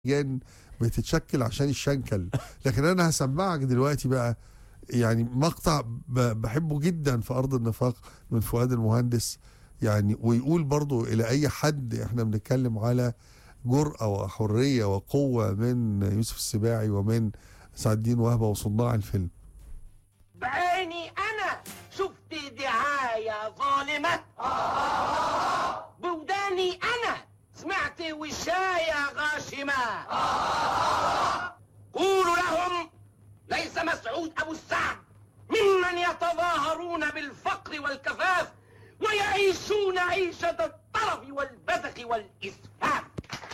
ين بتتشكل عشان الشنكل لكن انا هسمعك دلوقتي بقى يعني مقطع ب- بحبه جدا في ارض النفاق من فؤاد المهندس يعني ويقول برضو الى اي حد احنا بنتكلم على جرأة وحرية وقوة من يوسف السباعي ومن سعد الدين وهبة وصناع الفيلم بعيني انا شفت دعاية ظالمة بوداني انا سمعت وشاية غاشمة قولوا لهم ليس مسعود ابو السعد ممن يتظاهرون بالفقر والكفاف ويعيشون عيشة الطرف والبذخ والإسفاف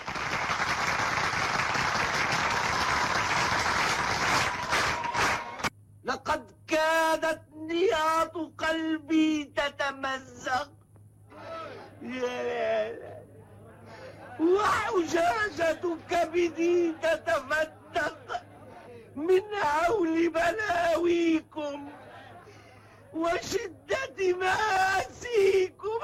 لقد كادت نياط قلبي تتمزق يا وحجاجة كبدي تتفتق من هول بلاويكم وشدة مآسيكم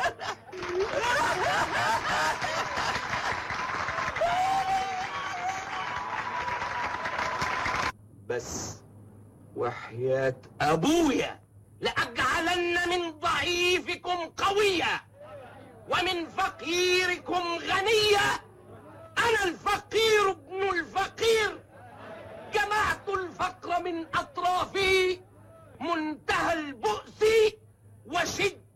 بس وحياة أبويا لأجعلن من ضعيفكم قوية ومن فقيركم غنية أنا الفقير ابن الفقير جمعت الفقر من أطرافه منتهى البؤس وشدة